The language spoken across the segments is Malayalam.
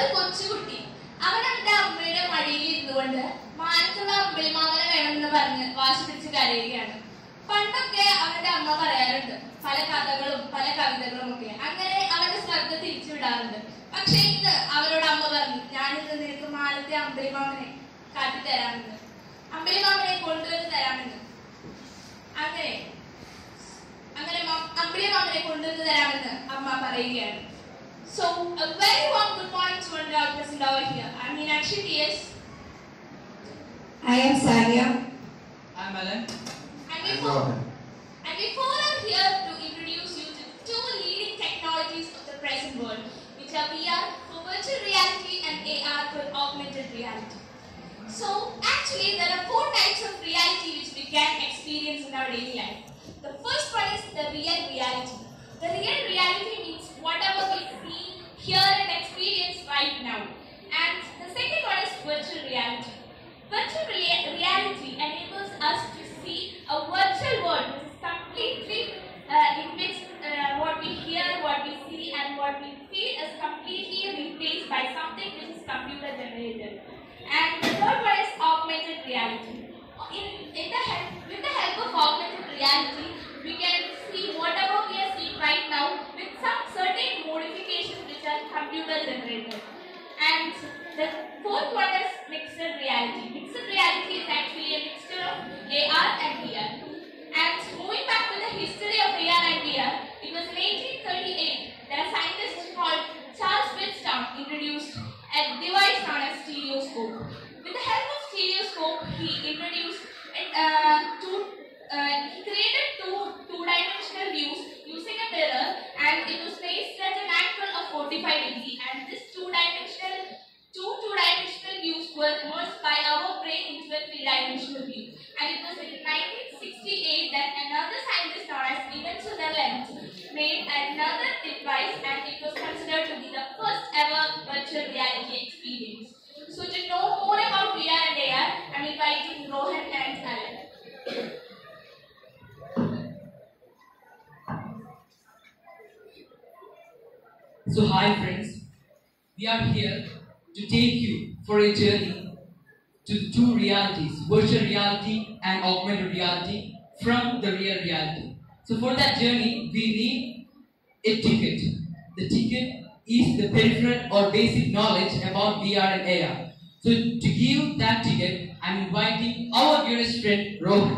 ഒരു കൊച്ചുകുട്ടി അവൻ അവന്റെ അമ്മയുടെ മടിയിൽ ഇരുന്നുകൊണ്ട് മാനത്തുള്ള അമ്പിളിമാമനെ വേണമെന്ന് പറഞ്ഞ് വാശി പിടിച്ച് കരയുകയാണ് പണ്ടൊക്കെ അവന്റെ അമ്മ പറയാറുണ്ട് പല കഥകളും പല കവിതകളും ഒക്കെ അങ്ങനെ അവന്റെ ശ്രദ്ധ തിരിച്ചു വിടാറുണ്ട് പക്ഷെ ഇന്ന് അവരോട് അമ്മ പറഞ്ഞു ഞാനിന്ന് നിനക്ക് മാനത്തെ അമ്പിളിമാമനെ കാട്ടിത്തരാമെന്ന് അമ്പിളിമാമനെ കൊണ്ടുവന്ന് തരാമെന്ന് അങ്ങനെ അങ്ങനെ മ- അമ്പിളിമാമനെ കൊണ്ടുവന്ന് തരാമെന്ന് അമ്മ പറയുകയാണ് So, a very warm good morning to one of our present over here. I mean, actually, yes. I am Saria. I'm Alan. And before, and before I'm here to introduce you to two leading technologies of the present world, which are VR for virtual reality and AR for augmented reality. So, actually, there are four types of reality which we can experience in our daily life. The first one is the real reality. The real reality means whatever we see, hear, and experience right now. And the second one is virtual reality. Virtual rea- reality enables us to see a virtual world which is completely uh, in which uh, what we hear, what we see, and what we feel is completely replaced by something which is computer generated. And the third one is augmented reality. In, in the help, with the help of augmented reality, we can see whatever we are seeing right now with some certain modifications which are computer generated. And the fourth one is mixed reality. Mixed reality is actually a mixture of AR and VR. And moving back to the history of AR and VR, it was in 1838 that a scientist called Charles Whitstone introduced a device known as stereoscope. With the help of stereoscope, he introduced uh, two, uh, he created two two-dimensional views using a mirror, and it was placed at an angle of 45 degree. And this two-dimensional two two-dimensional views were merged by our brain into a three-dimensional view. And it was in 1968 that another scientist known as Steven Sutherland made another device, and it was considered to be the first ever virtual reality experience. So to know more about VR and AR, I'm inviting Rohan and Alan. So, hi friends. We are here to take you for a journey to the two realities virtual reality and augmented reality from the real reality. So, for that journey, we need a ticket. The ticket is the peripheral or basic knowledge about VR and AR. So, to give that ticket, I'm inviting our dearest friend Rohan.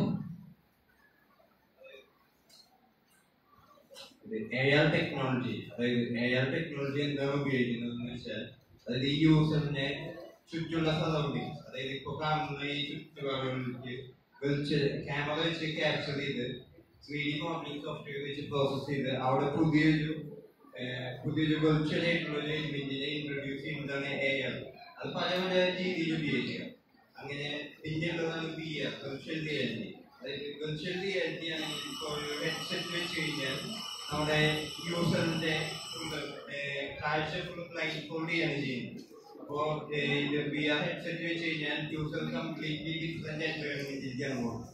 A R technology അതായത് എ ആർ ടെക്നോളജി എന്താണ് ഉപയോഗിക്കുന്നതെന്ന് വെച്ചാൽ അതായത് ഈ യൂസറിനെ ചുറ്റുള്ള സറൗണ്ടിങ്സ് അതായത് ഇപ്പൊ കാണുന്ന ഈ ചുറ്റുപാടുകളിലേക്ക് വെച്ച് ക്യാമറ വെച്ച് ക്യാപ്ചർ ചെയ്ത് ത്രീ ഡി മോഡലിംഗ് സോഫ്റ്റ്വെയർ വെച്ച് പ്രോസസ് ചെയ്ത് അവിടെ പുതിയൊരു ഏർ, പുതിയൊരു വെർച്വൽ ആയിട്ടുള്ള ഒരു ഇമേജിനെ ഇൻട്രൊഡ്യൂസ് ചെയ്യുന്നതാണ് എ ആർ അത് പല പല രീതിയിൽ ഉപയോഗിക്കാം അങ്ങനെ പിന്നെയുള്ളതാണ് ബി ആർ വെർച്വൽ റിയാലിറ്റി അതായത് വെർച്വൽ റിയാലിറ്റി ആണെങ്കിൽ ഇപ്പോൾ ഒരു ഹെഡ്സെറ്റ് വെച്ച് കഴിഞ്ഞാൽ നമ്മുടെ യൂസറിന്റെ കാഴ്ച ഫുൾ ബ്ലൈൻഡ് ഫോൾഡ് ചെയ്യാണ് ചെയ്യുന്നത് അപ്പോൾ ഇത് ബി ആർ ഹെഡ്സെറ്റ് വെച്ച് കഴിഞ്ഞാൽ യൂസർ കംപ്ലീറ്റ്ലി ഡിഫറെന്റ് എൻവയോൺമെന്റിലേക്കാണ് പോകുന്നത്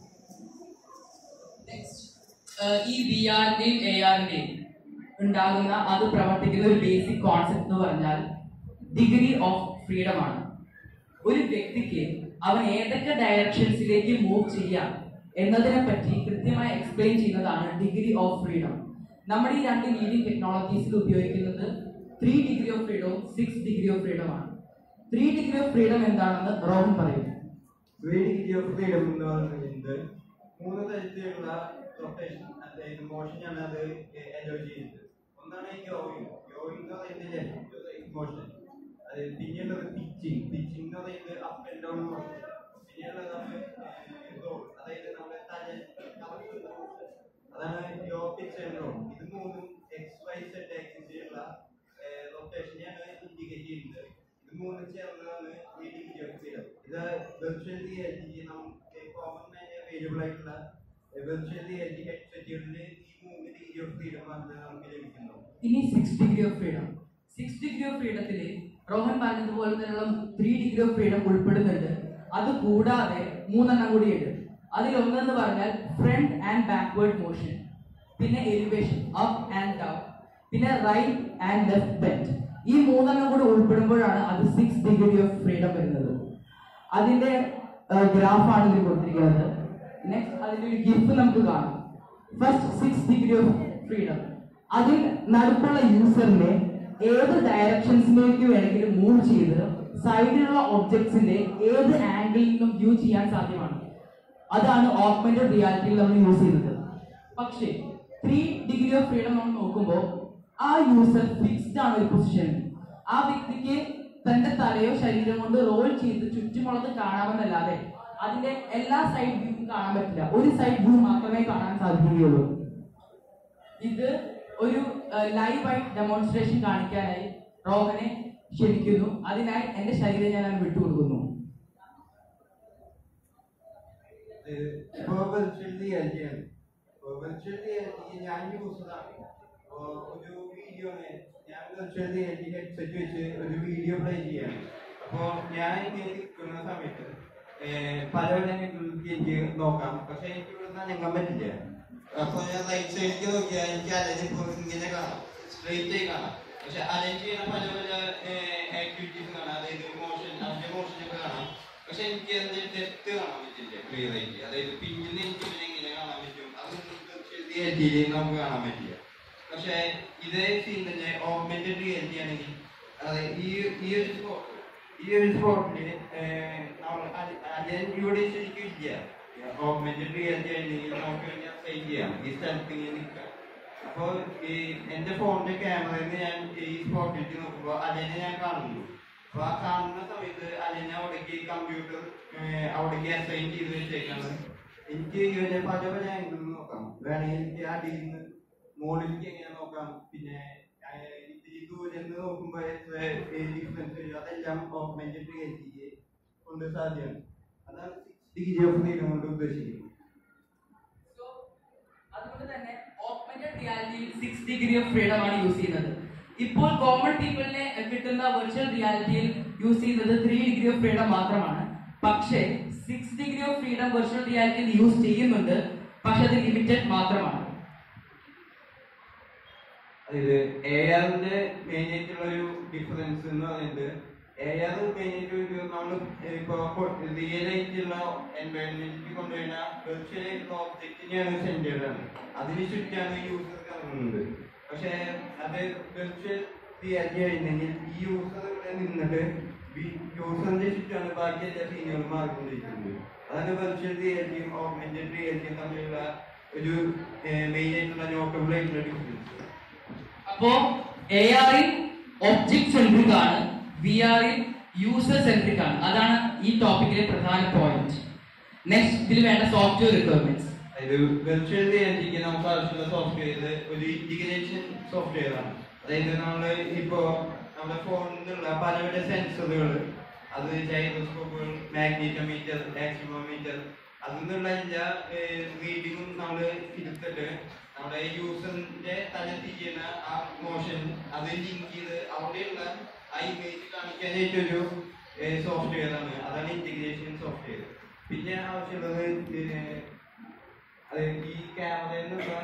ഏഹ് ഈ വി ആറിന്റെയും എ ആറിന്റെയും ഉണ്ടാകുന്ന അത് പ്രവർത്തിക്കുന്ന ഒരു ബേസിക് കോൺസെപ്റ്റ് എന്ന് പറഞ്ഞാൽ ഡിഗ്രി ഓഫ് ഫ്രീഡം ആണ് ഒരു വ്യക്തിക്ക് അവൻ ഏതൊക്കെ ഡയറക്ഷൻസിലേക്ക് മൂവ് ചെയ്യാം എന്നതിനെ പറ്റി കൃത്യമായി എക്സ്പ്ലെയിൻ ചെയ്യുന്നതാണ് ഡിഗ്രി ഓഫ് ഫ്രീഡം നമ്മുടെ ഈ രണ്ട് ലീഡിംഗ് ടെക്നോളജീസിൽ ഉപയോഗിക്കുന്നത് ത്രീ ഡിഗ്രി ഓഫ് ഫ്രീഡവും സിക്സ് ഡിഗ്രി ഓഫ് ഫ്രീഡം ആണ് ത്രീ ഡിഗ്രി ഓഫ് ഫ്രീഡം എന്താണെന്ന് റോഹൻ പറയും ഡിഗ്രി ഓഫ് ഫ്രീഡം എന്ന് പറയുന്നത് മൂന്ന് തരത്തിലുള്ള റൊട്ടേഷൻ അതായത് മോഷനാണ് അത് എൻജോയ് ചെയ്യുന്നത് ഒന്നാണ് യോയിങ് യോയിങ് എന്ന് പറയുന്നത് മോഷൻ അത് പിന്നെയുള്ളത് പിച്ചിങ് പിച്ചിങ് എന്ന് പറയുന്നത് അപ്പ് ആൻഡ് ഡൗൺ മോഷൻ പിന്നെയുള്ളതാണ് റോൾ അതായത് നമ്മുടെ തല കറക്കുന്ന motion. അതാണ് യോ പിച്ച് ആൻഡ് റോൾ ഇത് മൂന്നും എക്സ് വൈ സെഡ് ആക്സിസിലുള്ള റൊട്ടേഷനെയാണ് ഇൻഡിക്കേറ്റ് ചെയ്യുന്നത് ഇത് മൂന്നും ചേർന്നതാണ് ഈ ഡിഗ്രി ഓഫ് ഫ്രീഡം ഇത് വെർച്വൽ റിയാലിറ്റി നമുക്ക് കോമൺ അവൈലബിൾ ആയിട്ടുള്ള വെർച്വൽ റിയാലിറ്റി ഹെഡ്സെറ്റുകളിൽ ഈ മൂന്ന് ഡിഗ്രി ഓഫ് ഫ്രീഡം മാത്രമേ നമുക്ക് ലഭിക്കുന്നുള്ളൂ ഇനി six degree of freedom six degree of ഫ്രീഡത്തില് റോഹൻ പറഞ്ഞതുപോലെ തന്നെയുള്ള ത്രീ ഡിഗ്രി ഓഫ് ഫ്രീഡം ഉൾപ്പെടുന്നുണ്ട് അത് കൂടാതെ മൂന്നെണ്ണം കൂടിയുണ്ട് അതിൽ ഒന്നെന്ന് പറഞ്ഞാൽ ഫ്രണ്ട് ആൻഡ് ബാക്ക്വേർഡ് മോഷൻ പിന്നെ എലിവേഷൻ അപ്പ് ആൻഡ് ഡൗൺ പിന്നെ റൈറ്റ് ആൻഡ് ലെഫ്റ്റ് ബെൻഡ് ഈ മൂന്നെണ്ണം കൂടെ ഉൾപ്പെടുമ്പോഴാണ് അത് സിക്സ് ഡിഗ്രി ഓഫ് ഫ്രീഡം വരുന്നത് അതിന്റെ ഗ്രാഫാണ് ഇതിൽ കൊടുത്തിരിക്കുന്നത് നെക്സ്റ്റ് അതിന്റെ ഒരു ഗിഫ്റ്റ് നമുക്ക് കാണാം first six degree of freedom അതിൽ നടുക്കുള്ള യൂസറിനെ ഏത് ഡയറക്ഷൻസിലേക്ക് വേണമെങ്കിലും മൂവ് ചെയ്ത് സൈഡിലുള്ള ഒബ്ജക്ട്സിന്റെ ഏത് ആംഗിളിൽ നിന്നും വ്യൂ ചെയ്യാൻ സാധ്യമാണ് അതാണ് ഓഗ്മെന്റഡ് റിയാലിറ്റിയിൽ നമ്മൾ യൂസ് ചെയ്തത് പക്ഷേ ത്രീ ഡിഗ്രി ഓഫ് ഫ്രീഡം നമ്മൾ നോക്കുമ്പോൾ ആ യൂസർ ഫിക്സ്ഡ് ആണ് ഒരു പൊസിഷനിൽ ആ വ്യക്തിക്ക് തന്റെ തലയോ ശരീരം കൊണ്ട് റോൾ ചെയ്ത് ചുറ്റുമുള്ളത് കാണാമെന്നല്ലാതെ അതിന്റെ എല്ലാ സൈഡ് വ്യൂവും കാണാൻ പറ്റില്ല ഒരു സൈഡ് വ്യൂ മാത്രമേ കാണാൻ സാധിക്കുകയുള്ളൂ ഇത് ഒരു ലൈവായി ഡെമോൺസ്ട്രേഷൻ കാണിക്കാനായി റോഹനെ ക്ഷണിക്കുന്നു അതിനായി എന്റെ ശരീരം ഞാൻ അവന് വിട്ടുകൊടുക്കുന്നു ഇപ്പൊ വെർച്വൽ റിയാലിറ്റിയാണ് ഇപ്പൊ വെർച്വൽ റിയാലിറ്റി ഞാൻ യൂസ് ഒരു വീഡിയോ ഞാൻ വെർച്വൽ റിയാലിറ്റി ഹെഡ്സെറ്റ് വെച്ച് ഒരു വീഡിയോ പ്ലേ ചെയ്യാണ് അപ്പോ ഞാൻ ഇങ്ങനെ നിൽക്കുന്ന സമയത്ത് ഏഹ് പല രംഗങ്ങളിലേക്ക് എനിക്ക് നോക്കാം പക്ഷെ എനിക്ക് ഇവിടെ ഞങ്ങാൻ പറ്റില്ല അപ്പൊ ഞാൻ റൈറ്റ് സൈഡിലേക്ക് നോക്കിയാൽ എനിക്ക് അലഞ്ഞ് ഇപ്പൊ ഇങ്ങനെ കാണാം സ്ട്രെയിറ്റ് ആയി കാണാം പക്ഷെ അലഞ്ച് ചെയ്യുന്ന പല പല ആക്ടിവിറ്റീസ് കാണാം അതായത് മോഷൻ അതിന്റെ മോഷൻ ഒക്കെ കാണാം പക്ഷെ എനിക്ക് അതിന്റെ ഡെപ്ത് കാണാൻ പറ്റില്ല ക്ലിയർ ആയിട്ട് അതായത് പിന്നിൽ എനിക്ക് പിന്നെ എങ്ങനെ കാണാൻ പറ്റും അത് റിയാലിറ്റിയിൽ നമുക്ക് കാണാൻ പറ്റില്ല പക്ഷെ ഇതേ സീൻ തന്നെ ഓഗ്മെന്റഡ് റിയാലിറ്റി ആണെങ്കിൽ അതായത് ഈ ഈ ഒരു സ്പോട്ട് ഈ ഒരു സ്പോട്ടില് അതിന് ഇവിടെ ശരിക്കും ഇല്ല ഓഗ്മെന്റഡ് റിയാലിറ്റി ആണെങ്കിൽ നമുക്ക് വേണ്ടി അപ്ലൈ ചെയ്യാം ഈ സ്ഥലത്ത് ഇങ്ങനെ നിൽക്കാം അപ്പൊ ഈ എന്റെ ഫോണിന്റെ ക്യാമറയിൽ നിന്ന് ഞാൻ ഈ സ്പോട്ടിലേക്ക് നോക്കുമ്പോൾ അതിനെ ഞാൻ കാണുന്നു അപ്പൊ ആ കാണുന്ന സമയത്ത് അതിനെ അവിടേക്ക് കമ്പ്യൂട്ടർ അവിടേക്ക് അസൈൻ ചെയ്ത് വെച്ചേക്കാണ് എനിക്ക് ഇവരെ പല പല ആംഗിളിൽ നോക്കാം വേണമെങ്കിൽ എനിക്ക് അടിയിൽ നിന്ന് മുകളിലേക്ക് എങ്ങനെ നോക്കാം പിന്നെ ഏഹ്, ഇത്തിരി ദൂരെ നിന്ന് നോക്കുമ്പോൾ എത്ര ഡിഫറൻസ് വരും അതെല്ലാം ഓഗ്മെന്റഡ് റിയാലിറ്റിക്ക് കൊണ്ട് സാധ്യമാണ് അതാണ് സിക്സ് ഡിഗ്രി ഓഫ് ഫ്രീഡം കൊണ്ട് ഉദ്ദേശിക്കുന്നത് So, അതുകൊണ്ട് തന്നെ augmented റിയാലിറ്റിയിൽ six degree of freedom ആണ് യൂസ് ചെയ്യുന്നത് ഇപ്പോൾ കോമൺ പീപ്പിളിനെ കിട്ടുന്ന വെർച്വൽ റിയാലിറ്റിയിൽ യൂസ് ചെയ്യുന്നത് ത്രീ ഡിഗ്രി ഓഫ് ഫ്രീഡം മാത്രമാണ് പക്ഷേ six degree of freedom virtual റിയാലിറ്റിയിൽ use ചെയ്യുന്നുണ്ട് പക്ഷെ അത് ലിമിറ്റഡ് മാത്രമാണ് അതായത് എ ആറിന്റെ മെയിൻ ആയിട്ടുള്ള ഒരു ഡിഫറൻസ് എന്ന് പറയുന്നത് എ ആർ മെയിൻ ആയിട്ട് ഒരു നമ്മൾ ഇപ്പൊ റിയൽ ആയിട്ടുള്ള എൻവയോൺമെന്റിൽ കൊണ്ടുവരുന്ന വെർച്വൽ ആയിട്ടുള്ള ഓബ്ജക്റ്റിനെയാണ് സെന്റേഡ് ആണ് അതിന് ചുറ്റാണ് യൂസർ കറങ്ങുന്നത് പക്ഷെ അത് വെർച്വൽ റിയാലിറ്റി ആയിരുന്നെങ്കിൽ ഈ യൂസർ ഇവിടെ നിന്നിട്ട് യൂസറിന്റെ ചുറ്റാണ് ബാക്കി എല്ലാ സീനുകളും മാറിക്കൊണ്ടിരിക്കുന്നത് അതാണ് വെർച്വൽ റിയാലിറ്റിയും ഓഗ്മെന്റഡ് റിയാലിറ്റിയും തമ്മിലുള്ള ഒരു മെയിൻ ആയിട്ടുള്ള നോട്ടബിൾ ആയിട്ടുള്ള ഡിഫറൻസ് അപ്പോ എ ആറിൽ ഒബ്ജക്ട് സെൻട്രിക് ആണ് വി ആറിൽ യൂസർ സെൻട്രിക് ആണ് അതാണ് ഈ ടോപ്പിക്കിലെ പ്രധാന പോയിന്റ് നെക്സ്റ്റ് ഇതിൽ വേണ്ട സോഫ്റ്റ്വെയർ റിക്വയർമെന്റ്സ് അതായത് വെർച്വൽ റിയാലിറ്റിക്ക് നമുക്ക് ആവശ്യമുള്ള സോഫ്റ്റ്വെയർ ഒരു ഇന്റിഗ്രേഷൻ സോഫ്റ്റ്വെയർ ആണ് അതായത് നമ്മൾ ഇപ്പോ നമ്മുടെ ഫോണിലുള്ള പലവിധ സെൻസറുകൾ അത് ജൈറോസ്കോപ്പുകൾ മാഗ്നറ്റോമീറ്റർ ആക്സിമോമീറ്റർ അതിൽ നിന്നുള്ള എല്ലാ റീഡിങ്ങും നമ്മൾ എടുത്തിട്ട് നമ്മുടെ യൂസറിന്റെ തല തിരിയുന്ന ആ മോഷൻ അത് ലിങ്ക് ചെയ്ത് അവിടെയുള്ള ആ ഇമേജ് കാണിക്കാനായിട്ടൊരു സോഫ്റ്റ്വെയർ ആണ് അതാണ് ഇന്റഗ്രേഷൻ സോഫ്റ്റ്വെയർ പിന്നെ ആവശ്യമുള്ളത് ഏഹ്, അത് ഈ ക്യാമറയിൽ നിന്നുള്ള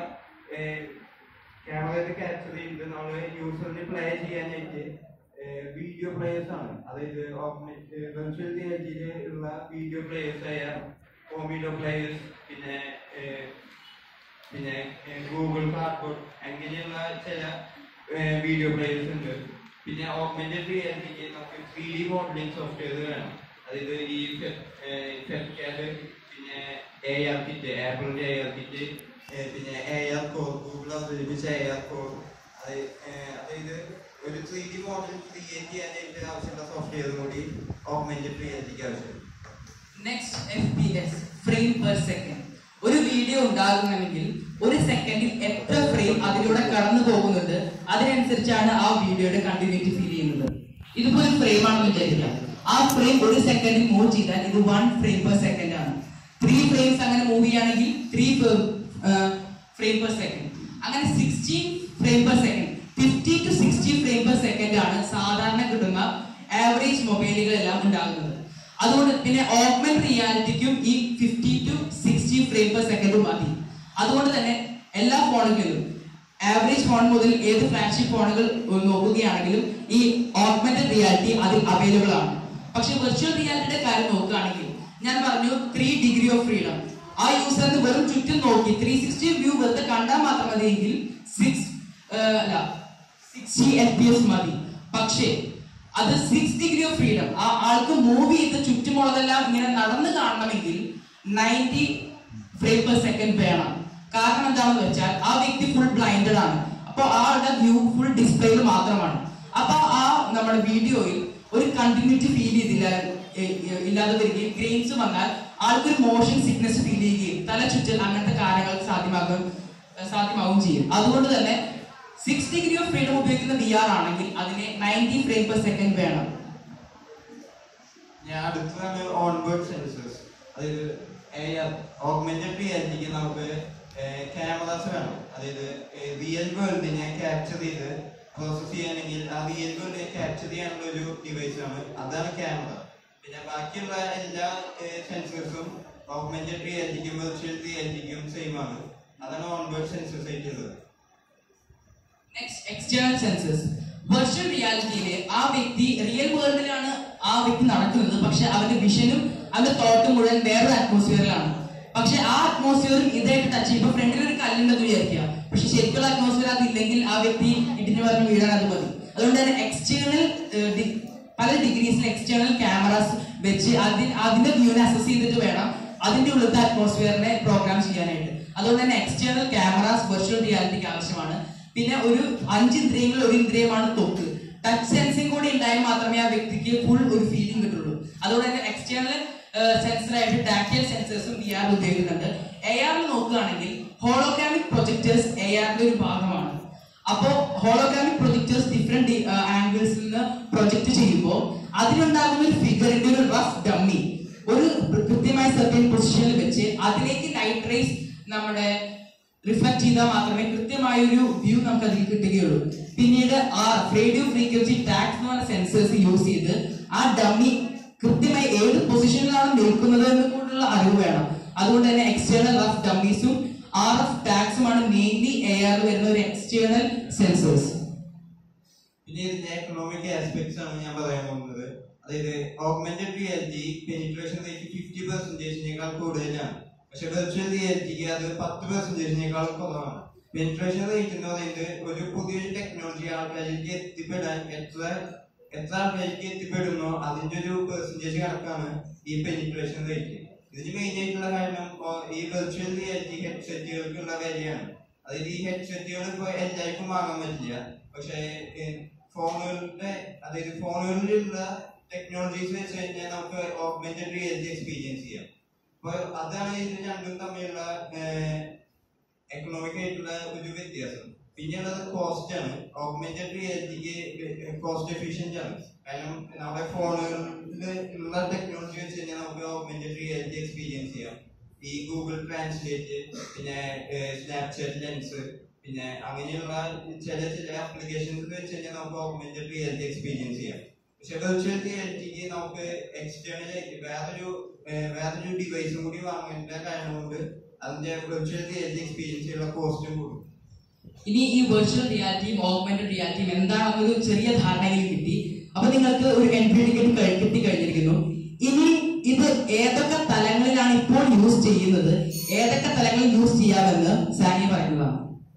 ക്യാമറയിൽ ക്യാപ്ചർ ചെയ്ത് നമ്മൾ യൂസറിന് പ്ലേ ചെയ്യാനായിട്ട് വീഡിയോ പ്ലേയേഴ്സ് ആണ് അതായത് വെർച്വൽ റിയാലിറ്റിയിൽ ഉള്ള വീഡിയോ പ്ലേയേഴ്സ് ആയ കോമിഡോ പ്ലേയേഴ്സ് പിന്നെ ഏഹ്, പിന്നെ ഗൂഗിൾ കാർഡ്ബോർഡ് അങ്ങനെയുള്ള ചില വീഡിയോ പ്ലേയേഴ്സ് ഉണ്ട് പിന്നെ ഓഗ്മെന്റഡ് റിയാലിറ്റിക്ക് നമുക്ക് ത്രീ ഡി മോഡലിംഗ് സോഫ്റ്റ്വെയർ വേണം അതായത് ഈ ഫെഫ്കാഡ് പിന്നെ എ ആർ കിറ്റ് ആപ്പിളിന്റെ എ ആർ കിറ്റ് പിന്നെ എ ആർ കോർ ഗൂഗിൾ അവതരിപ്പിച്ച എ ആർ കോർ അത് ഏഹ്, അതായത് ഒരു ത്രീ ഡി മോഡൽ ക്രിയേറ്റ് ചെയ്യാനായിട്ട് ആവശ്യമുള്ള സോഫ്റ്റ്വെയർ കൂടി ഓഗ്മെന്റഡ് റിയാലിറ്റിക്ക് ആവശ്യമുണ്ട് next F P S frame per second ഒരു വീഡിയോ ഉണ്ടാകുന്നെങ്കിൽ ഒരു സെക്കൻഡിൽ എത്ര ഫ്രെയിം അതിലൂടെ കടന്നു പോകുന്നുണ്ട് അതിനനുസരിച്ചാണ് ആ വീഡിയോയുടെ കണ്ടിന്യൂറ്റി ഫീൽ ചെയ്യുന്നത് ഇതിപ്പോ ഒരു ഫ്രെയിം ആണെന്ന് വിചാരിക്കാം ആ ഫ്രെയിം ഒരു സെക്കൻഡിൽ മൂവ് ചെയ്താൽ ഇത് വൺ ഫ്രെയിം പെർ സെക്കൻഡ് ആണ് ത്രീ ഫ്രെയിംസ് അങ്ങനെ മൂവ് ചെയ്യുകയാണെങ്കിൽ ത്രീ ഫ്രെയിം പെർ സെക്കൻഡ് അങ്ങനെ sixteen frame per second fifty to sixty frame per second ആണ് സാധാരണ കിട്ടുന്ന ആവറേജ് മൊബൈലുകളെല്ലാം ഉണ്ടാകുന്നത് അതുകൊണ്ട് പിന്നെ ഓഗ്മെന്റ് റിയാലിറ്റിക്കും ഈ fifty to sixty frame per second മതി അതുകൊണ്ട് തന്നെ എല്ലാ ഫോണുകളിലും ആവറേജ് ഫോൺ മുതൽ ഏത് ഫ്ലാഗ്ഷിപ്പ് ഫോണുകൾ നോക്കുകയാണെങ്കിലും ഈ ഓഗ്മെന്റഡ് റിയാലിറ്റി അതിൽ അവൈലബിൾ ആണ് പക്ഷെ വെർച്വൽ റിയാലിറ്റിയുടെ കാര്യം നോക്കുകയാണെങ്കിൽ ഞാൻ പറഞ്ഞു ത്രീ ഡിഗ്രി ഓഫ് ഫ്രീഡം ആ യൂസറിന് വെറും ചുറ്റും നോക്കി ത്രീ സിക്സ്റ്റി വ്യൂ വെറുതെ കണ്ടാൽ മാത്രം മതിയെങ്കിൽ സിക്സ് അല്ല സിക്സ്റ്റി എഫ് പി എസ് മതി പക്ഷേ അത് സിക്സ് ഡിഗ്രി ഓഫ് ഫ്രീഡം ആ ആൾക്ക് മൂവ് ചെയ്ത് ചുറ്റുമുള്ളതെല്ലാം ഇങ്ങനെ നടന്നു കാണണമെങ്കിൽ നയൻറ്റി ഫ്രെയിം പെർ സെക്കൻഡ് വേണം കാരണം എന്താണെന്ന് വെച്ചാൽ ആ വ്യക്തി ഫുൾ ബ്ലൈൻഡഡ് ആണ് അപ്പോൾ ആളുടെ വ്യൂ ഫുൾ ഡിസ്പ്ലേയിൽ മാത്രമാണ് അപ്പൊ ആ നമ്മുടെ വീഡിയോയിൽ ഒരു കണ്ടിന്യൂറ്റി ഫീൽ ചെയ്തില്ല ഏ- ഏ- ഇല്ലാതെ വരികയും ഗ്രെയിൻസ് വന്നാൽ ആൾക്കൊരു മോഷൻ സിക്നസ് ഫീൽ ചെയ്യുകയും തല ചുറ്റൽ അങ്ങനത്തെ കാര്യങ്ങൾ സാധ്യമാകും സാധ്യമാവുകയും ചെയ്യും അതുകൊണ്ട് തന്നെ സിക്സ് ഡിഗ്രി ഓഫ് ഫ്രീഡം ഉപയോഗിക്കുന്ന വി ആർ ആണെങ്കിൽ അതിന് നയൻറ്റി ഫ്രെയിം പെർ സെക്കൻഡ് വേണം ഞാൻ അടുത്തതാണ് ഓൺബോർഡ് സെൻസേഴ്സ് അതായത് ഓഗ്മെന്റഡ് റിയാലിറ്റിക്ക് നമുക്ക് ക്യാമറാസ് വേണം അതായത് റിയൽ വേൾഡിനെ ക്യാപ്ചർ ചെയ്ത് പ്രോസസ് ചെയ്യണമെങ്കിൽ ആ റിയൽ വേൾഡിനെ ക്യാപ്ചർ ചെയ്യാനുള്ള ഒരു ഡിവൈസ് ആണ് അതാണ് ക്യാമറ പിന്നെ ബാക്കിയുള്ള എല്ലാ സെൻസേഴ്സും ഓഗ്മെന്റഡ് റിയാലിറ്റിക്കും വെർച്വൽ റിയാലിറ്റിക്കും സെയിം ആണ് അതാണ് ഓൺബോർഡ് സെൻസേഴ്സ് ആയിട്ടുള്ളത് നെക്സ്റ്റ് എക്സ്റ്റേണൽ സെൻസസ് വെർച്വൽ റിയാലിറ്റിയില് ആ വ്യക്തി റിയൽ വേൾഡിലാണ് ആ വ്യക്തി നടക്കുന്നത് പക്ഷെ അവന്റെ വിഷനും അവന്റെ തോട്ടും മുഴുവൻ വേറൊരു അറ്റ്മോസ്ഫിയറിലാണ് പക്ഷെ ആ അറ്റ്മോസ്ഫിയറും ഇതായിട്ട് ടച്ച് ചെയ്യുമ്പോൾ ഫ്രണ്ടിൽ ഒരു കല്ലുണ്ടെന്ന് വിചാരിക്കുക പക്ഷെ ശരിക്കുള്ള അറ്റ്മോസ്ഫിയർ അതില്ലെങ്കിൽ ആ വ്യക്തി ഇടിഞ്ഞു പറഞ്ഞ് വീഴാൻ അത് മതി അതുകൊണ്ട് തന്നെ എക്സ്റ്റേണൽ പല ഡിഗ്രീസിൽ എക്സ്റ്റേണൽ ക്യാമറാസ് വെച്ച് അതിന് അതിന്റെ വ്യൂവിനെ അസസ് ചെയ്തിട്ട് വേണം അതിന്റെ ഉള്ളിലത്തെ അറ്റ്മോസ്ഫിയറിനെ പ്രോഗ്രാം ചെയ്യാനായിട്ട് അതുകൊണ്ട് തന്നെ എക്സ്റ്റേണൽ ക്യാമറാസ് വെർച്വൽ റിയാലിറ്റിക്ക് ആവശ്യമാണ് പിന്നെ ഒരു അഞ്ച് ഇന്ദ്രിയങ്ങളിൽ ഒരു ഇന്ദ്രിയമാണ് തൊക്ക് ടച്ച് സെൻസിങ് കൂടി ഉണ്ടായാൽ മാത്രമേ ആ വ്യക്തിക്ക് ഫുൾ ഒരു ഫീലിംഗ് കിട്ടുള്ളൂ അതുകൊണ്ട് തന്നെ എക്സ്റ്റേണൽ സെൻസറായിട്ട് ടാക്ടൈൽ സെൻസേഴ്സും വി ആർ ഉപയോഗിക്കുന്നുണ്ട് എ ആറിൽ നോക്കുകയാണെങ്കിൽ ഹോളോഗ്രാമിക് പ്രൊജക്ടേഴ്സ് എ ആറിന്റെ ഒരു ഭാഗമാണ് അപ്പോ ഹോളോഗ്രാമിക് പ്രൊജക്ടേഴ്സ് ഡിഫറെന്റ് ആംഗിൾസിൽ നിന്ന് പ്രൊജക്ട് ചെയ്യുമ്പോൾ അതിലുണ്ടാകുന്ന ഒരു ഫിഗറിന്റെ ഒരു റഫ് ഡമ്മി ഒരു കൃത്യമായ സെർട്ടൻ പൊസിഷനിൽ വെച്ച് അതിലേക്ക് ലൈറ്റ് റേസ് നമ്മുടെ റിഫ്ലക്ട് ചെയ്താൽ മാത്രമേ കൃത്യമായ ഒരു വ്യൂ നമുക്ക് അതിൽ കിട്ടുകയുള്ളൂ പിന്നീട് ആ റേഡിയോ ഫ്രീക്വൻസി ടാക്സ് എന്ന് പറഞ്ഞ സെൻസേഴ്സ് യൂസ് ചെയ്ത് ആ ഡമ്മി കൃത്യമായി ഏത് പൊസിഷനിലാണ് നിൽക്കുന്നത് എന്ന് കൂടിയുള്ള അറിവ് വേണം അതുകൊണ്ട് തന്നെ എക്സ്റ്റേണൽ റഫ് ഡമ്മീസും ആർ എഫ് ടാക്സുമാണ് മെയിൻലി എ ആർ വരുന്ന ഒരു എക്സ്റ്റേണൽ സെൻസേഴ്സ് പിന്നെ ഇതിന്റെ എക്കണോമിക് ആസ്പെക്ട്സ് ആണ് ഞാൻ പറയാൻ പോകുന്നത് അതായത് augmented reality penetration rate fifty പെർസെന്റേജിനേക്കാൾ കൂടുതലാണ് പക്ഷെ വെർച്വൽ റിയാലിറ്റിക്ക് അത് പത്ത് പെർസെന്റേജിനേക്കാൾ കുറവാണ് പെനിട്രേഷൻ റേറ്റ് എന്ന് പറയുന്നത് ഒരു പുതിയൊരു ടെക്നോളജി ആൾക്കാരിലേക്ക് എത്തിപ്പെടാൻ എത്ര എത്ര ആൾക്കാർക്ക് എത്തിപ്പെടുന്നോ അതിന്റെ ഒരു പെർസെന്റേജ് കണക്കാണ് ഈ പെനിട്രേഷൻ റേറ്റ് ഇതിന് മെയിൻ ആയിട്ടുള്ള കാരണം ഇപ്പോ ഈ വെർച്വൽ റിയാലിറ്റി ഹെഡ്സെറ്റുകൾക്കുള്ള വിലയാണ് അതായത് ഈ ഹെഡ്സെറ്റുകൾ ഇപ്പൊ എല്ലാവർക്കും വാങ്ങാൻ പറ്റില്ല പക്ഷേ ഫോണുകളുടെ അതായത് ഫോണുകളിലുള്ള ടെക്നോളജീസ് വെച്ച് കഴിഞ്ഞാൽ നമുക്ക് ഓഗ്മെന്റഡ് റിയാലിറ്റി എക്സ്പീരിയൻസ് ചെയ്യാം അപ്പൊ അതാണ് ഇത് രണ്ടും തമ്മിലുള്ള എക്കണോമിക് ആയിട്ടുള്ള ഒരു വ്യത്യാസം പിന്നെയുള്ളത് കോസ്റ്റ് ആണ് ഓഗ്മെന്റഡ് റിയാലിറ്റിക്ക് കോസ്റ്റ് എഫിഷ്യന്റ് ആണ് കാരണം നമ്മുടെ ഫോണുകളിൽ ഉള്ള ടെക്നോളജി വെച്ച് കഴിഞ്ഞാൽ നമുക്ക് ഓഗ്മെന്റഡ് റിയാലിറ്റി എക്സ്പീരിയൻസ് ചെയ്യാം ഈ ഗൂഗിൾ ട്രാൻസ്ലേറ്റ് പിന്നെ സ്നാപ്ചാറ്റ് ലെൻസ് പിന്നെ അങ്ങനെയുള്ള ചില ചില ആപ്ലിക്കേഷൻസ് വെച്ച് കഴിഞ്ഞാൽ നമുക്ക് ഓഗ്മെന്റഡ് റിയാലിറ്റി എക്സ്പീരിയൻസ് ചെയ്യാം പക്ഷെ വെർച്വൽ റിയാലിറ്റിക്ക് നമുക്ക് എക്സ്റ്റേണൽ ആയിട്ട് വേറൊരു ഏഹ് വേറൊരു ഡിവൈസും കൂടി വാങ്ങേണ്ട കാരണം കൊണ്ട് അതിന്റെ വെർച്വൽ റിയാലിറ്റി എക്സ്പീരിയൻസ് ചെയ്യാനുള്ള കോസ്റ്റും കൂടും ഇനി ഈ വെർച്വൽ റിയാലിറ്റിയും ഓഗ്മെന്റഡ് റിയാലിറ്റിയും എന്താണെന്നൊരു ചെറിയ ധാരണയിൽ കിട്ടി അപ്പൊ നിങ്ങൾക്ക് ഒരു എൻട്രി ടിക്കറ്റ് കിട്ടി കഴിഞ്ഞിരിക്കുന്നു ഇനി ഇത് ഏതൊക്കെ തലങ്ങളിലാണ് ഇപ്പോൾ യൂസ് ചെയ്യുന്നത് ഏതൊക്കെ തലങ്ങളിൽ യൂസ് ചെയ്യാമെന്ന് സാനി പറയുന്നതാണ്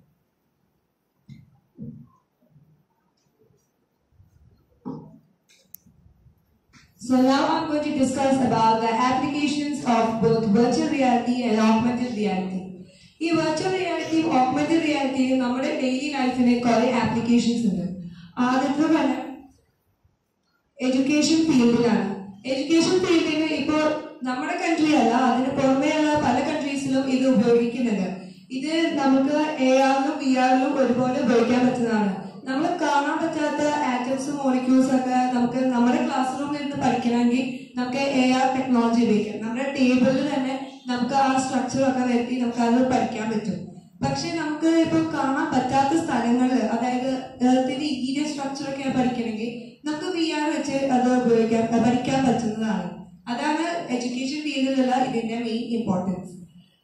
So now I'm going to discuss about the applications of both virtual reality and augmented reality. ഈ വെർച്വൽ റിയാലിറ്റിയും ഓഗ്മെന്റഡ് റിയാലിറ്റിയും നമ്മുടെ ഡെയിലി ലൈഫിന് കുറെ ആപ്ലിക്കേഷൻസ് ഉണ്ട് ആദ്യത്തെ തന്നെ എഡ്യൂക്കേഷൻ ഫീൽഡിലാണ് എഡ്യൂക്കേഷൻ ഫീൽഡിന് ഇപ്പോൾ നമ്മുടെ കൺട്രി അല്ല അതിന് പുറമെയുള്ള പല കൺട്രീസിലും ഇത് ഉപയോഗിക്കുന്നുണ്ട് ഇത് നമുക്ക് എ ആറിലും വി ആറിലും ഒരുപോലെ ഉപയോഗിക്കാൻ പറ്റുന്നതാണ് നമ്മൾ കാണാൻ പറ്റാത്ത ആറ്റംസും മോളിക്യൂൾസ് ഒക്കെ നമുക്ക് നമ്മുടെ ക്ലാസ് റൂമിൽ ഇരുന്ന് പഠിക്കണമെങ്കിൽ നമുക്ക് എ ആർ ടെക്നോളജി ഉപയോഗിക്കാം നമ്മുടെ ടേബിളിൽ തന്നെ നമുക്ക് ആ സ്ട്രക്ചർ ഒക്കെ വരുത്തി നമുക്ക് അത് പഠിക്കാൻ പറ്റും പക്ഷെ നമുക്ക് ഇപ്പൊ കാണാൻ പറ്റാത്ത സ്ഥലങ്ങളിൽ അതായത് എർത്തിന്റെ ഇന്റീരിയർ സ്ട്രക്ചർ ഒക്കെ പഠിക്കണമെങ്കിൽ നമുക്ക് വി ആർ വെച്ച് അത് ഉപയോഗിക്കാൻ പഠിക്കാൻ പറ്റുന്നതാണ് അതാണ് എഡ്യൂക്കേഷൻ ഫീൽഡിലുള്ള ഇതിന്റെ മെയിൻ ഇമ്പോർട്ടൻസ്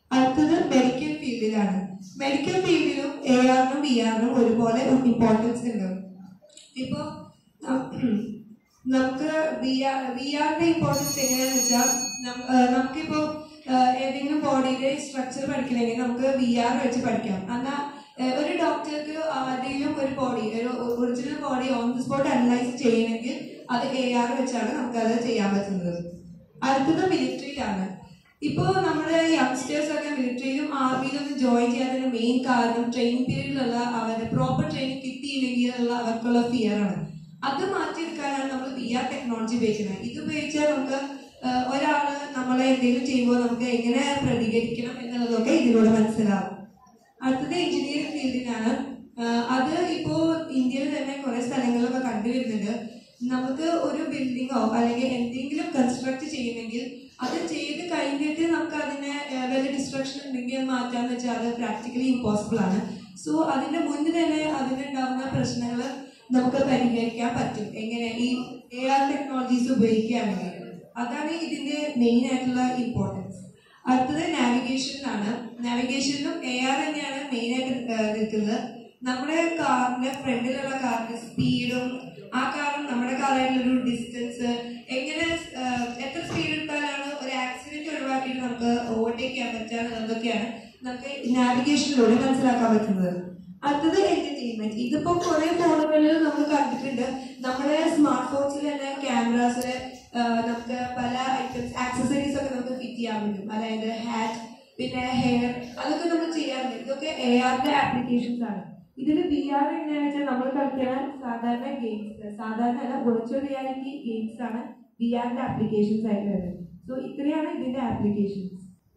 അടുത്തത് മെഡിക്കൽ ഫീൽഡിലാണ് മെഡിക്കൽ ഫീൽഡിലും എ ആറിനും വി ആറിനും ഒരുപോലെ ഇമ്പോർട്ടൻസ് ഉണ്ട് ഇപ്പോ നം- നമുക്ക് വി ആർ വി ആറിന്റെ ഇമ്പോർട്ടൻസ് എങ്ങനെയാന്ന് വെച്ചാൽ നം- ആ, നമുക്കിപ്പോ ആ, ഏതെങ്കിലും ബോഡിയുടെ സ്ട്രക്ചർ പഠിക്കണമെങ്കിൽ നമുക്ക് വി ആർ വെച്ച് പഠിക്കാം എന്നാൽ ഒരു ഡോക്ടർക്ക് ആരുടെയും ഒരു ബോഡി ഒരു original body on the spot analyse ചെയ്യണമെങ്കിൽ അത് എ ആർ വെച്ചാണ് നമുക്ക് അത് ചെയ്യാൻ പറ്റുന്നത് അടുത്തത് മിലിറ്ററിയിലാണ് ഇപ്പോ നമ്മുടെ യങ്സ്റ്റേഴ്സ് ഒക്കെ മിലിറ്ററിയിലും ആർമിയിലും ഒന്നും ജോയിൻ ചെയ്യാത്തതിന്റെ മെയിൻ കാരണം ട്രെയിനിങ് പീരീഡിലുള്ള അവരുടെ പ്രോപ്പർ ട്രെയിനിങ് കിട്ടിയില്ലെങ്കിലുള്ള അവർക്കുള്ള ഫിയർ ആണ് അത് മാറ്റിയെടുക്കാനാണ് നമ്മൾ വി ആർ ടെക്നോളജി ഉപയോഗിക്കുന്നത് ഇത് ഉപയോഗിച്ചാൽ നമുക്ക് ആഹ്, ഒരാള് നമ്മളെ എന്തെങ്കിലും ചെയ്യുമ്പോൾ നമുക്ക് എങ്ങനെ പ്രതികരിക്കണം എന്നുള്ളതൊക്കെ ഇതിലൂടെ മനസ്സിലാവും അടുത്തത് എഞ്ചിനീയറിംഗ് ഫീൽഡിനാണ് ആഹ്, അത് ഇപ്പോ ഇന്ത്യയിൽ തന്നെ കുറെ സ്ഥലങ്ങളിലൊക്കെ കണ്ടുവരുന്നുണ്ട് നമുക്ക് ഒരു ബിൽഡിങ്ങോ അല്ലെങ്കിൽ എന്തെങ്കിലും കൺസ്ട്രക്ട് ചെയ്യണമെങ്കിൽ അത് ചെയ്ത് കഴിഞ്ഞിട്ട് നമുക്ക് അതിനെ ആഹ്, വല്ല ഡിസ്ട്രക്ഷൻ ഉണ്ടെങ്കിൽ അത് മാറ്റാന്ന് വെച്ചാൽ അത് പ്രാക്ടിക്കലി ഇമ്പോസിബിൾ ആണ് സോ അതിന്റെ മുന്നിൽ തന്നെ അതിനുണ്ടാവുന്ന പ്രശ്നങ്ങൾ നമുക്ക് പരിഹരിക്കാൻ പറ്റും എങ്ങനെ ഈ എ ആർ ടെക്നോളജീസ് ഉപയോഗിക്കുകയാണെങ്കിൽ അതാണ് ഇതിന്റെ മെയിൻ ആയിട്ടുള്ള ഇമ്പോർട്ടൻസ് അടുത്തത് നാവിഗേഷനിലാണ് നാവിഗേഷനിലും എ ആർ തന്നെയാണ് മെയിൻ ആയിട്ട് ഏഹ് നിൽക്കുന്നത് നമ്മുടെ കാറിന്റെ ഫ്രണ്ടിലുള്ള കാറിന്റെ സ്പീഡും ആ കാറും നമ്മുടെ കാറായിട്ടുള്ള ഒരു ഡിസ്റ്റൻസ് എങ്ങനെ ഏഹ് എത്ര സ്പീഡ് എടുത്താലാണ് ഒരു ആക്സിഡന്റ് ഒഴിവാക്കിയിട്ട് നമുക്ക് ഓവർടേക്ക് ചെയ്യാൻ പറ്റുക എന്നതൊക്കെയാണ് നമുക്ക് നാവിഗേഷനിലൂടെ മനസ്സിലാക്കാൻ പറ്റുന്നത് അടുത്തത് എന്റർടൈൻമെന്റ് ഇതിപ്പോ കുറെ ഫോണുകളിൽ നമ്മൾ കണ്ടിട്ടുണ്ട് നമ്മുടെ സ്മാർട്ട് ഫോൺസിൽ തന്നെ ക്യാമറാസ് നമുക്ക് പല ഐറ്റംസ് ആക്സസറീസ് ഒക്കെ നമുക്ക് ഫിറ്റ് ചെയ്യാൻ പറ്റും അതായത് ഹാറ്റ് പിന്നെ ഹെയർ അതൊക്കെ നമ്മൾ ചെയ്യാറുണ്ട് ഇതൊക്കെ എ ആറിന്റെ ആപ്ലിക്കേഷൻസ് ആണ് ഇതിൽ വി ആർ എങ്ങനെയാണെന്ന് വെച്ചാൽ നമ്മൾ കളിക്കുന്ന സാധാരണ ഗെയിംസ് സാധാരണ അല്ല വിർച്വൽ റിയാലിറ്റി ഗെയിംസ് ആണ് വി ആറിന്റെ ആപ്ലിക്കേഷൻസ് ആയിട്ട് വരുന്നത് സോ ഇത്രയാണ് ഇതിന്റെ ആപ്ലിക്കേഷൻസ്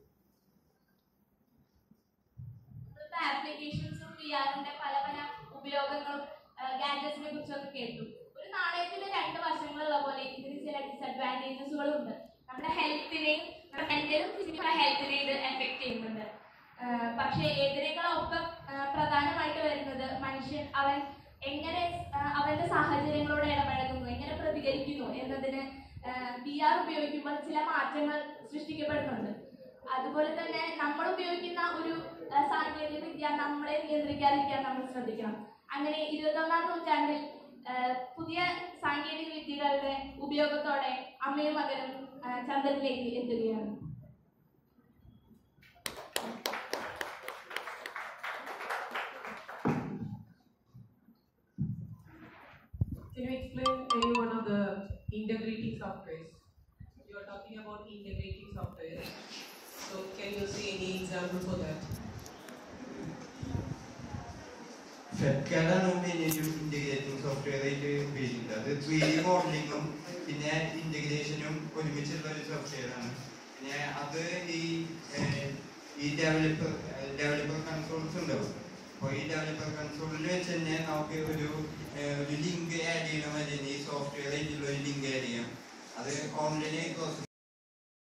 നമ്മളിപ്പോ ആപ്ലിക്കേഷൻസും വി ആറിന്റെ പല പല ഉപയോഗങ്ങളും ഗാഡ്ജറ്റ്സിനെ കുറിച്ചൊക്കെ കേട്ടു ഒരു നാണയത്തിന് രണ്ട് വശങ്ങളുള്ള പോലെ ഇതിന് ചില ഡിസഡ്വാൻറ്റേജസുകളും ഉണ്ട് നമ്മുടെ ഹെൽത്തിനെയും നമ്മുടെ മെന്റലും ഫിസിക്കൽ ഹെൽത്തിനെയും ഇത് എഫക്ട് ചെയ്യുന്നുണ്ട് ആഹ് പക്ഷേ ഏതിനേക്കാളൊപ്പം ആഹ് പ്രധാനമായിട്ട് വരുന്നത് മനുഷ്യൻ അവൻ എങ്ങനെ ആഹ് അവന്റെ സാഹചര്യങ്ങളോട് ഇടപഴകുന്നു എങ്ങനെ പ്രതികരിക്കുന്നു എന്നതിന് വി ആർ ഉപയോഗിക്കുമ്പോൾ ചില മാറ്റങ്ങൾ സൃഷ്ടിക്കപ്പെടുന്നുണ്ട് അതുപോലെ തന്നെ നമ്മൾ ഉപയോഗിക്കുന്ന ഒരു ആ, സാങ്കേതിക വിദ്യ നമ്മളെ നിയന്ത്രിക്കാതിരിക്കാൻ നമ്മൾ ശ്രദ്ധിക്കണം അങ്ങനെ ഇരുപത്തൊന്നാം നൂറ്റാണ്ടിൽ ആ, പുതിയ സാങ്കേതിക വിദ്യകളുടെ ഉപയോഗത്തോടെ അമ്മയും മകനും ആ, ചന്ദ്രനിലേക്ക് എത്തുകയാണ് Can you explain any one of the integrating softwares? You are talking about integrating software. So can you say any example for that? ഫെഡ്കാർഡാണ് വലിയൊരു ഇന്റഗ്രേറ്റിംഗ് സോഫ്റ്റ്വെയർ ആയിട്ട് ഉപയോഗിക്കുന്നത് അത് ത്രീ ഡി മോഡലിങ്ങും പിന്നെ ഇന്റഗ്രേഷനും ഒരുമിച്ചുള്ള ഒരു സോഫ്റ്റ്വെയർ ആണ് പിന്നെ അത് ഈ ഏഹ്, ഈ ഡെവലപ്പർ ഡെവലപ്പർ കൺസോൾസ് ഉണ്ടാവും അപ്പോൾ ഈ ഡെവലപ്പർ കൺസോളിൽ വെച്ച് തന്നെ നമുക്ക് ഒരു ഏഹ്, ഒരു ലിങ്ക് ആഡ് ചെയ്യണം അല്ലെങ്കിൽ ഈ സോഫ്റ്റ്വെയർ ആയിട്ടുള്ള ഒരു ലിങ്ക് ആഡ് ചെയ്യാം അത് ഓൺലൈനായി